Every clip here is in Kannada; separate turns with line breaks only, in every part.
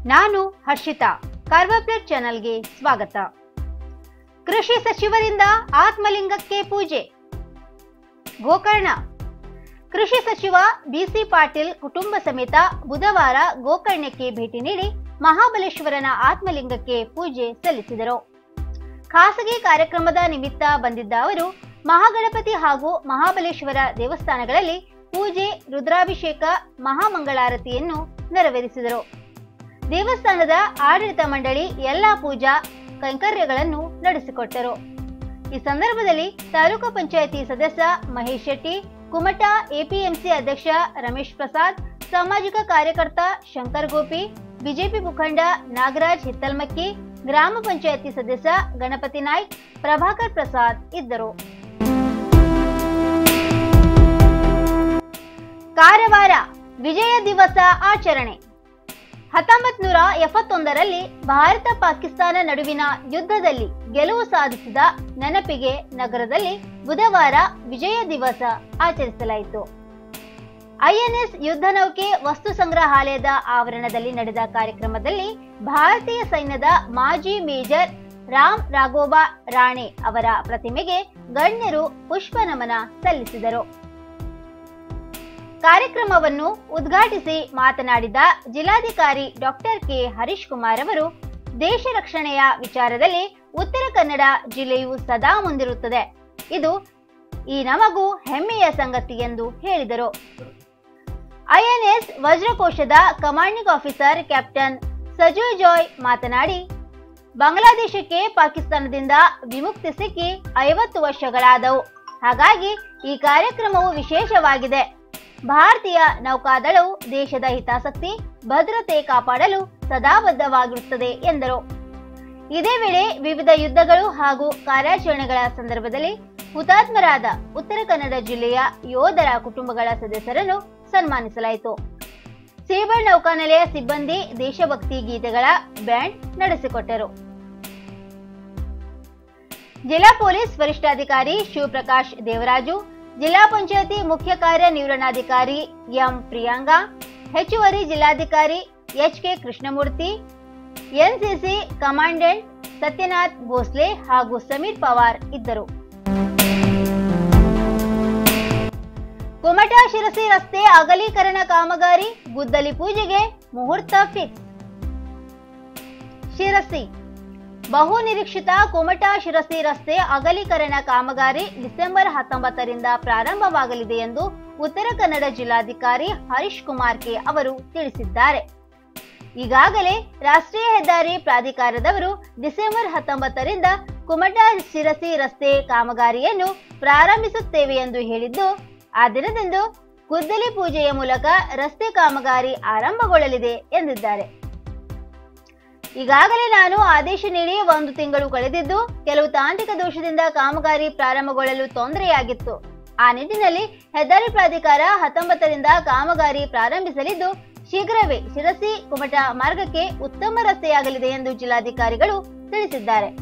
ನಾನು ಹರ್ಷಿತಾ ಕಾರ್ವಾಪ್ಲೇಟ್ ಚಾನೆಲ್ಗೆ ಸ್ವಾಗತ ಕೃಷಿ ಸಚಿವರಿಂದ ಆತ್ಮಲಿಂಗಕ್ಕೆ ಪೂಜೆ ಗೋಕರ್ಣ ಕೃಷಿ ಸಚಿವ ಬಿಸಿ ಪಾಟೀಲ್ ಕುಟುಂಬ ಸಮೇತ ಬುಧವಾರ ಗೋಕರ್ಣಕ್ಕೆ ಭೇಟಿ ನೀಡಿ ಮಹಾಬಲೇಶ್ವರನ ಆತ್ಮಲಿಂಗಕ್ಕೆ ಪೂಜೆ ಸಲ್ಲಿಸಿದರು ಖಾಸಗಿ ಕಾರ್ಯಕ್ರಮದ ನಿಮಿತ್ತ ಬಂದಿದ್ದ ಅವರು ಮಹಾಗಣಪತಿ ಹಾಗೂ ಮಹಾಬಲೇಶ್ವರ ದೇವಸ್ಥಾನಗಳಲ್ಲಿ ಪೂಜೆ ರುದ್ರಾಭಿಷೇಕ ಮಹಾಮಂಗಳಾರತಿಯನ್ನು ನೆರವೇರಿಸಿದರು ದೇವಸ್ಥಾನದ ಆಡಳಿತ ಮಂಡಳಿ ಎಲ್ಲಾ ಪೂಜಾ ಕೈಂಕರ್ಯಗಳನ್ನು ನಡೆಸಿಕೊಟ್ಟರು ಈ ಸಂದರ್ಭದಲ್ಲಿ ತಾಲೂಕು ಪಂಚಾಯಿತಿ ಸದಸ್ಯ ಮಹೇಶ್ ಶೆಟ್ಟಿ ಕುಮಟಾ ಎಪಿಎಂಸಿ ಅಧ್ಯಕ್ಷ ರಮೇಶ್ ಪ್ರಸಾದ್ ಸಾಮಾಜಿಕ ಕಾರ್ಯಕರ್ತ ಶಂಕರ್ ಗೋಪಿ ಬಿಜೆಪಿ ಮುಖಂಡ ನಾಗರಾಜ್ ಹಿತ್ತಲ್ಮಕ್ಕಿ ಗ್ರಾಮ ಪಂಚಾಯಿತಿ ಸದಸ್ಯ ಗಣಪತಿ ನಾಯ್ಕ್ ಪ್ರಭಾಕರ್ ಪ್ರಸಾದ್ ಇದ್ದರು ಕಾರವಾರ ವಿಜಯ ದಿವಸ ಆಚರಣೆ ಹತ್ತೊಂಬತ್ ನೂರ ಎಪ್ಪತ್ತೊಂದರಲ್ಲಿ ಭಾರತ ಪಾಕಿಸ್ತಾನ ನಡುವಿನ ಯುದ್ಧದಲ್ಲಿ ಗೆಲುವು ಸಾಧಿಸಿದ ನೆನಪಿಗೆ ನಗರದಲ್ಲಿ ಬುಧವಾರ ವಿಜಯ ದಿವಸ ಆಚರಿಸಲಾಯಿತು ಐಎನ್ಎಸ್ ಯುದ್ಧ ನೌಕೆ ವಸ್ತು ಸಂಗ್ರಹಾಲಯದ ಆವರಣದಲ್ಲಿ ನಡೆದ ಕಾರ್ಯಕ್ರಮದಲ್ಲಿ ಭಾರತೀಯ ಸೈನ್ಯದ ಮಾಜಿ ಮೇಜರ್ ರಾಮ್ ರಾಘೋಬಾ ರಾಣೆ ಅವರ ಪ್ರತಿಮೆಗೆ ಗಣ್ಯರು ಪುಷ್ಪ ನಮನ ಸಲ್ಲಿಸಿದರು ಕಾರ್ಯಕ್ರಮವನ್ನು ಉದ್ಘಾಟಿಸಿ ಮಾತನಾಡಿದ ಜಿಲ್ಲಾಧಿಕಾರಿ ಡಾಕ್ಟರ್ ಕೆ ಹರೀಶ್ ಕುಮಾರ್ ಅವರು ದೇಶ ರಕ್ಷಣೆಯ ವಿಚಾರದಲ್ಲಿ ಉತ್ತರ ಕನ್ನಡ ಜಿಲ್ಲೆಯು ಸದಾ ಮುಂದಿರುತ್ತದೆ ಇದು ಈ ನಮಗೂ ಹೆಮ್ಮೆಯ ಸಂಗತಿ ಎಂದು ಹೇಳಿದರು ಐಎನ್ಎಸ್ ವಜ್ರಕೋಶದ commanding officer captain Sajoy Joy ಮಾತನಾಡಿ ಬಾಂಗ್ಲಾದೇಶಕ್ಕೆ ಪಾಕಿಸ್ತಾನದಿಂದ ವಿಮುಕ್ತಿ ಸಿಕ್ಕಿ ಐವತ್ತು ವರ್ಷಗಳಾದವು ಹಾಗಾಗಿ ಈ ಕಾರ್ಯಕ್ರಮವು ವಿಶೇಷವಾಗಿದೆ ಭಾರತೀಯ ನೌಕಾದಳವು ದೇಶದ ಹಿತಾಸಕ್ತಿ ಭದ್ರತೆ ಕಾಪಾಡಲು ಸದಾ ಬದ್ಧವಾಗಿರುತ್ತದೆ ಎಂದರು ಇದೇ ವೇಳೆ ವಿವಿಧ ಯುದ್ಧಗಳು ಹಾಗೂ ಕಾರ್ಯಾಚರಣೆಗಳ ಸಂದರ್ಭದಲ್ಲಿ ಹುತಾತ್ಮರಾದ ಉತ್ತರ ಕನ್ನಡ ಜಿಲ್ಲೆಯ ಯೋಧರ ಕುಟುಂಬಗಳ ಸದಸ್ಯರನ್ನು ಸನ್ಮಾನಿಸಲಾಯಿತು ಸೀಬಳ್ ನೌಕಾನೆಲೆಯ ಸಿಬ್ಬಂದಿ ದೇಶಭಕ್ತಿ ಗೀತೆಗಳ ಬ್ಯಾಂಡ್ ನಡೆಸಿಕೊಟ್ಟರು ಜಿಲ್ಲಾ ಪೊಲೀಸ್ ವರಿಷ್ಠಾಧಿಕಾರಿ ಶಿವಪ್ರಕಾಶ್ ದೇವರಾಜು ಜಿಲ್ಲಾ ಪಂಚಾಯತಿ ಮುಖ್ಯ ಕಾರ್ಯನಿರ್ವಹಣಾಧಿಕಾರಿ ಎಂ ಪ್ರಿಯಾಂಗಾ ಹೆಚ್ಚುವರಿ ಜಿಲ್ಲಾಧಿಕಾರಿ H K Krishnamurthy NCC commandant Satyanath Bhosle ಹಾಗೂ ಸಮೀರ್ ಪವಾರ್ ಇದ್ದರು ಕುಮಟಾ ಶಿರಸಿ ರಸ್ತೆ ಅಗಲೀಕರಣ ಕಾಮಗಾರಿ ಗುದ್ದಲಿ ಪೂಜೆಗೆ ಮುಹೂರ್ತ ಫಿಕ್ಸ್ ಶಿರಸಿ ಬಹು ನಿರೀಕ್ಷಿತ ಕುಮಟಾ ಶಿರಸಿ ರಸ್ತೆ ಅಗಲೀಕರಣ ಕಾಮಗಾರಿ ಡಿಸೆಂಬರ್ ಹತ್ತೊಂಬತ್ತರಿಂದ ಪ್ರಾರಂಭವಾಗಲಿದೆ ಎಂದು ಉತ್ತರ ಕನ್ನಡ ಜಿಲ್ಲಾಧಿಕಾರಿ ಹರೀಶ್ ಕುಮಾರ್ ಕೆ ಅವರು ತಿಳಿಸಿದ್ದಾರೆ ಈಗಾಗಲೇ ರಾಷ್ಟ್ರೀಯ ಹೆದ್ದಾರಿ ಪ್ರಾಧಿಕಾರದವರು ಡಿಸೆಂಬರ್ ಹತ್ತೊಂಬತ್ತರಿಂದ ಕುಮಟಾ ಶಿರಸಿ ರಸ್ತೆ ಕಾಮಗಾರಿಯನ್ನು ಪ್ರಾರಂಭಿಸುತ್ತೇವೆ ಎಂದು ಹೇಳಿದ್ದು ಆ ದಿನದಂದು ಗುದ್ದಲಿ ಪೂಜೆಯ ಮೂಲಕ ರಸ್ತೆ ಕಾಮಗಾರಿ ಆರಂಭಗೊಳ್ಳಲಿದೆ ಎಂದಿದ್ದಾರೆ ಈಗಾಗಲೇ ನಾನು ಆದೇಶ ನೀಡಿ ಒಂದು ತಿಂಗಳು ಕಳೆದಿದ್ದು ಕೆಲವು ತಾಂತ್ರಿಕ ದೋಷದಿಂದ ಕಾಮಗಾರಿ ಪ್ರಾರಂಭಗೊಳ್ಳಲು ತೊಂದರೆಯಾಗಿತ್ತು ಆ ನಿಟ್ಟಿನಲ್ಲಿ ಹೆದ್ದಾರಿ ಪ್ರಾಧಿಕಾರ ಹತ್ತೊಂಬತ್ತರಿಂದ ಕಾಮಗಾರಿ ಪ್ರಾರಂಭಿಸಲಿದ್ದು ಶೀಘ್ರವೇ ಶಿರಸಿ ಕುಮಟಾ ಮಾರ್ಗಕ್ಕೆ ಉತ್ತಮ ರಸ್ತೆಯಾಗಲಿದೆ ಎಂದು ಜಿಲ್ಲಾಧಿಕಾರಿಗಳು ತಿಳಿಸಿದ್ದಾರೆ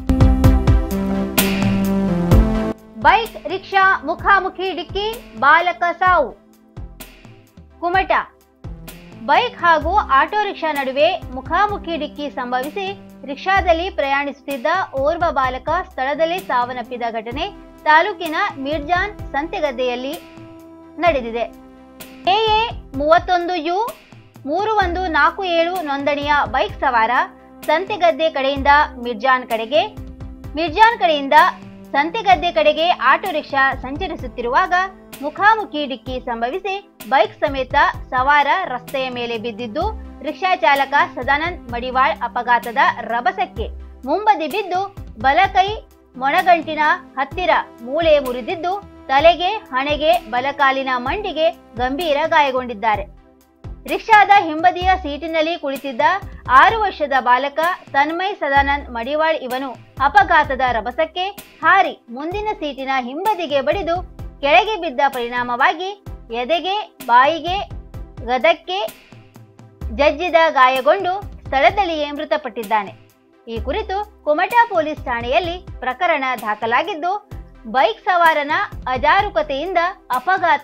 ಬೈಕ್ ರಿಕ್ಷಾ ಮುಖಾಮುಖಿ ಡಿಕ್ಕಿ ಬಾಲಕ ಸಾವು ಕುಮಟಾ ಬೈಕ್ ಹಾಗೂ ಆಟೋ ರಿಕ್ಷಾ ನಡುವೆ ಮುಖಾಮುಖಿ ಡಿಕ್ಕಿ ಸಂಭವಿಸಿ ರಿಕ್ಷಾದಲ್ಲಿ ಪ್ರಯಾಣಿಸುತ್ತಿದ್ದ ಓರ್ವ ಬಾಲಕ ಸ್ಥಳದಲ್ಲೇ ಸಾವನ್ನಪ್ಪಿದ ಘಟನೆ ತಾಲೂಕಿನ ಮಿರ್ಜಾನ್ ಸಂತೆಗದ್ದೆಯಲ್ಲಿ ನಡೆದಿದೆ ಎಎ ಮೂವತ್ತೊಂದು ಯು ಮೂರು ಒಂದು ನಾಲ್ಕು ಏಳು ನೋಂದಣಿಯ ಬೈಕ್ ಸವಾರ ಸಂತೆಗದ್ದೆ ಕಡೆಯಿಂದ ಮಿರ್ಜಾನ್ ಕಡೆಗೆ ಮಿರ್ಜಾನ್ ಕಡೆಯಿಂದ ಸಂತೆಗದ್ದೆ ಕಡೆಗೆ ಆಟೋ ರಿಕ್ಷಾ ಸಂಚರಿಸುತ್ತಿರುವಾಗ ಮುಖಾಮುಖಿ ಡಿಕ್ಕಿ ಸಂಭವಿಸಿ ಬೈಕ್ ಸಮೇತ ಸವಾರ ರಸ್ತೆಯ ಮೇಲೆ ಬಿದ್ದಿದ್ದು ರಿಕ್ಷಾ ಚಾಲಕ ಸದಾನಂದ್ ಮಡಿವಾಳ್ ಅಪಘಾತದ ರಭಸಕ್ಕೆ ಮುಂಬದಿ ಬಿದ್ದು ಬಲಕೈ ಮೊಣಗಂಟಿನ ಹತ್ತಿರ ಮೂಳೆ ಮುರಿದಿದ್ದು ತಲೆಗೆ ಹಣೆಗೆ ಬಲಕಾಲಿನ ಮಂಡಿಗೆ ಗಂಭೀರ ಗಾಯಗೊಂಡಿದ್ದಾರೆ ರಿಕ್ಷಾದ ಹಿಂಬದಿಯ ಸೀಟಿನಲ್ಲಿ ಕುಳಿತಿದ್ದ ಆರು ವರ್ಷದ ಬಾಲಕ ತನ್ಮಯ್ ಸದಾನಂದ್ ಮಡಿವಾಳ್ ಇವನು ಅಪಘಾತದ ರಭಸಕ್ಕೆ ಹಾರಿ ಮುಂದಿನ ಸೀಟಿನ ಹಿಂಬದಿಗೆ ಬಡಿದು ಕೆಳಗೆ ಬಿದ್ದ ಪರಿಣಾಮವಾಗಿ ಎದೆಗೆ ಬಾಯಿಗೆ ಗದಕ್ಕೆ ಜಜ್ಜಿದ ಗಾಯಗೊಂಡು ಸ್ಥಳದಲ್ಲಿಯೇ ಮೃತಪಟ್ಟಿದ್ದಾನೆ ಈ ಕುರಿತು ಕುಮಟಾ ಪೊಲೀಸ್ ಠಾಣೆಯಲ್ಲಿ ಪ್ರಕರಣ ದಾಖಲಾಗಿದ್ದು ಬೈಕ್ ಸವಾರನ ಅಜಾರೂಕತೆಯಿಂದ ಅಪಘಾತ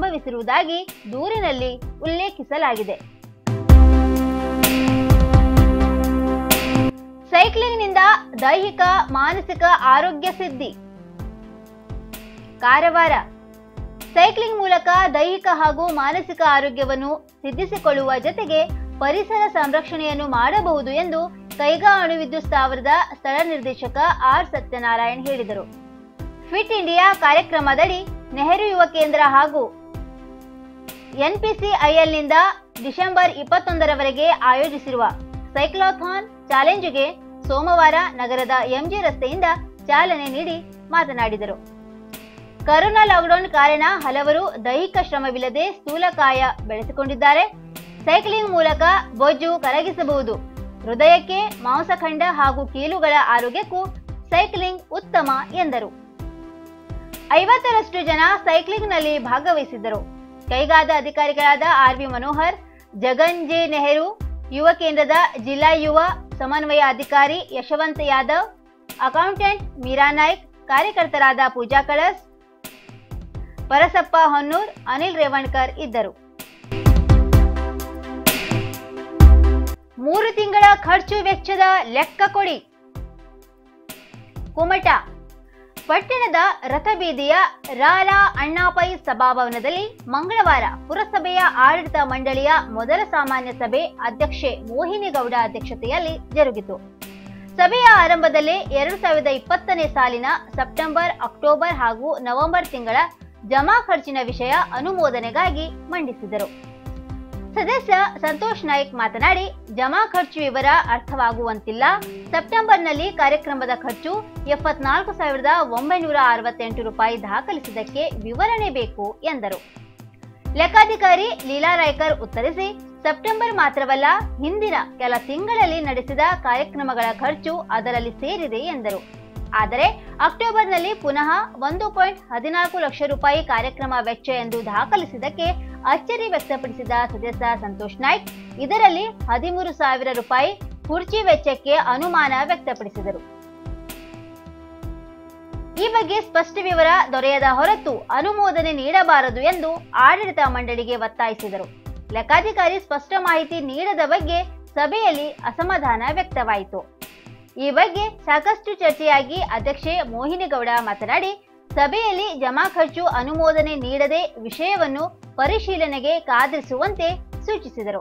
ಸಂಭವಿಸಿರುವುದಾಗಿ ದೂರಿನಲ್ಲಿ ಉಲ್ಲೇಖಿಸಲಾಗಿದೆ ಸೈಕ್ಲಿಂಗ್ನಿಂದ ದೈಹಿಕ ಮಾನಸಿಕ ಆರೋಗ್ಯ ಸಿದ್ಧಿ ಕಾರವಾರ ಸೈಕ್ಲಿಂಗ್ ಮೂಲಕ ದೈಹಿಕ ಹಾಗೂ ಮಾನಸಿಕ ಆರೋಗ್ಯವನ್ನು ಸಿದ್ಧಿಸಿಕೊಳ್ಳುವ ಜೊತೆಗೆ ಪರಿಸರ ಸಂರಕ್ಷಣೆಯನ್ನು ಮಾಡಬಹುದು ಎಂದು ಕೈಗಾ ಅಣುವಿದ್ಯುತ್ ಸ್ಥಾವರದ ಸ್ಥಳ ನಿರ್ದೇಶಕ ಆರ್ ಸತ್ಯನಾರಾಯಣ್ ಹೇಳಿದರು ಫಿಟ್ ಇಂಡಿಯಾ ಕಾರ್ಯಕ್ರಮದಡಿ ನೆಹರು ಯುವ ಕೇಂದ್ರ ಹಾಗೂ ಎನ್ಪಿಸಿಐಎಲ್ನಿಂದ ಡಿಸೆಂಬರ್ ಇಪ್ಪತ್ತೊಂದರವರೆಗೆ ಆಯೋಜಿಸಿರುವ ಸೈಕ್ಲೋಥಾನ್ ಚಾಲೆಂಜ್ಗೆ ಸೋಮವಾರ ನಗರದ ಎಂಜಿ ರಸ್ತೆಯಿಂದ ಚಾಲನೆ ನೀಡಿ ಮಾತನಾಡಿದರು ಕರೋನಾ ಲಾಕ್ಡೌನ್ ಕಾರಣ ಹಲವರು ದೈಹಿಕ ಶ್ರಮವಿಲ್ಲದೆ ಸ್ಥೂಲಕಾಯ ಬೆಳೆಸಿಕೊಂಡಿದ್ದಾರೆ ಸೈಕ್ಲಿಂಗ್ ಮೂಲಕ ಬೊಜ್ಜು ಕರಗಿಸಬಹುದು ಹೃದಯಕ್ಕೆ ಮಾಂಸಖಂಡ ಹಾಗೂ ಕೀಲುಗಳ ಆರೋಗ್ಯಕ್ಕೂ ಸೈಕ್ಲಿಂಗ್ ಉತ್ತಮ ಎಂದರು ಐವತ್ತರಷ್ಟು ಜನ ಸೈಕ್ಲಿಂಗ್ನಲ್ಲಿ ಭಾಗವಹಿಸಿದ್ದರು ಕೈಗಾದ ಅಧಿಕಾರಿಗಳಾದ R V Manohar Jagan J Nehru ಯುವ ಕೇಂದ್ರದ ಜಿಲ್ಲಾ ಯುವ ಸಮನ್ವಯ ಅಧಿಕಾರಿ ಯಶವಂತ್ ಯಾದವ್ ಅಕೌಂಟೆಂಟ್ ಮೀರಾ ನಾಯ್ಕ್ ಕಾರ್ಯಕರ್ತರಾದ ಪೂಜಾ ಕಳಸ್ ಪರಸಪ್ಪ ಹೊನ್ನೂರ್ ಅನಿಲ್ ರೇವಣ್ಕರ್ ಇದ್ದರು ಮೂರು ತಿಂಗಳ ಖರ್ಚು ವೆಚ್ಚದ ಲೆಕ್ಕ ಕೊಡಿ ಕುಮಟ ಪಟ್ಟಣದ ರಥಬೀದಿಯ ರಾಲಾ ಅಣ್ಣಾಪೈ ಸಭಾಭವನದಲ್ಲಿ ಮಂಗಳವಾರ ಪುರಸಭೆಯ ಆಡಳಿತ ಮಂಡಳಿಯ ಮೊದಲ ಸಾಮಾನ್ಯ ಸಭೆ ಅಧ್ಯಕ್ಷೆ ಮೋಹಿನಿಗೌಡ ಅಧ್ಯಕ್ಷತೆಯಲ್ಲಿ ಜರುಗಿತು ಸಭೆಯ ಆರಂಭದಲ್ಲಿ ಎರಡು ಸಾವಿರದ ಇಪ್ಪತ್ತನೇ ಸಾಲಿನ ಸೆಪ್ಟೆಂಬರ್ ಅಕ್ಟೋಬರ್ ಹಾಗೂ ನವೆಂಬರ್ ತಿಂಗಳ ಜಮಾ ಖರ್ಚಿನ ವಿಷಯ ಅನುಮೋದನೆಗಾಗಿ ಮಂಡಿಸಿದರು ಸದಸ್ಯ ಸಂತೋಷ್ ನಾಯ್ಕ್ ಮಾತನಾಡಿ ಜಮಾ ಖರ್ಚು ವಿವರ ಅರ್ಥವಾಗುವಂತಿಲ್ಲ ಸೆಪ್ಟೆಂಬರ್ನಲ್ಲಿ ಕಾರ್ಯಕ್ರಮದ ಖರ್ಚು ಎಪ್ಪತ್ನಾಲ್ಕು ಸಾವಿರದ ಒಂಬೈನೂರ ಅರವತ್ತೆಂಟು ರೂಪಾಯಿ ದಾಖಲಿಸಿದ್ದಕ್ಕೆ ವಿವರಣೆ ಬೇಕು ಎಂದರು ಲೆಕ್ಕಾಧಿಕಾರಿ ಲೀಲಾ ರಾಯ್ಕರ್ ಉತ್ತರಿಸಿ ಸೆಪ್ಟೆಂಬರ್ ಮಾತ್ರವಲ್ಲ ಹಿಂದಿನ ಕೆಲ ತಿಂಗಳಲ್ಲಿ ನಡೆಸಿದ ಕಾರ್ಯಕ್ರಮಗಳ ಖರ್ಚು ಅದರಲ್ಲಿ ಸೇರಿದೆ ಎಂದರು ಆದರೆ ಅಕ್ಟೋಬರ್ನಲ್ಲಿ ಪುನಃ ಒಂದು ಪಾಯಿಂಟ್ ಹದಿನಾಲ್ಕು ಲಕ್ಷ ರೂಪಾಯಿ ಕಾರ್ಯಕ್ರಮ ವೆಚ್ಚ ಎಂದು ದಾಖಲಿಸಿದ್ದಕ್ಕೆ ಅಚ್ಚರಿ ವ್ಯಕ್ತಪಡಿಸಿದ ಸದಸ್ಯ ಸಂತೋಷ್ ನಾಯ್ಕ್ ಇದರಲ್ಲಿ ಹದಿಮೂರು ಸಾವಿರ ರೂಪಾಯಿ ಕುರ್ಚಿ ವೆಚ್ಚಕ್ಕೆ ಅನುಮಾನ ವ್ಯಕ್ತಪಡಿಸಿದರು ಈ ಬಗ್ಗೆ ಸ್ಪಷ್ಟ ವಿವರ ದೊರೆಯದ ಹೊರತು ಅನುಮೋದನೆ ನೀಡಬಾರದು ಎಂದು ಆಡಳಿತ ಮಂಡಳಿಗೆ ಒತ್ತಾಯಿಸಿದರು ಲೆಕ್ಕಾಧಿಕಾರಿ ಸ್ಪಷ್ಟ ಮಾಹಿತಿ ನೀಡದ ಬಗ್ಗೆ ಸಭೆಯಲ್ಲಿ ಅಸಮಾಧಾನ ವ್ಯಕ್ತವಾಯಿತು ಈ ಬಗ್ಗೆ ಸಾಕಷ್ಟು ಚರ್ಚೆಯಾಗಿ ಅಧ್ಯಕ್ಷೆ ಮೋಹಿನಿಗೌಡ ಮಾತನಾಡಿ ಸಭೆಯಲ್ಲಿ ಜಮಾ ಖರ್ಚು ಅನುಮೋದನೆ ನೀಡದೆ ವಿಷಯವನ್ನು ಪರಿಶೀಲನೆಗೆ ಕಾದಿರಿಸುವಂತೆ ಸೂಚಿಸಿದರು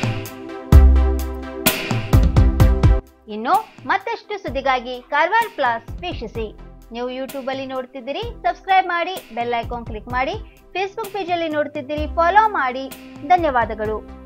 ಇನ್ನು ಮತ್ತಷ್ಟು ಸುದ್ದಿಗಾಗಿ ಕಾರವಾರ ಪ್ಲಸ್ ವೀಕ್ಷಿಸಿ ನೀವು ಯೂಟ್ಯೂಬ್ ಅಲ್ಲಿ ನೋಡ್ತಿದ್ದೀರಿ ಸಬ್ಸ್ಕ್ರೈಬ್ ಮಾಡಿ ಬೆಲ್ ಐಕಾನ್ ಕ್ಲಿಕ್ ಮಾಡಿ ಫೇಸ್ಬುಕ್ ಪೇಜ್ ಅಲ್ಲಿ ನೋಡ್ತಿದ್ದೀರಿ ಫಾಲೋ ಮಾಡಿ ಧನ್ಯವಾದಗಳು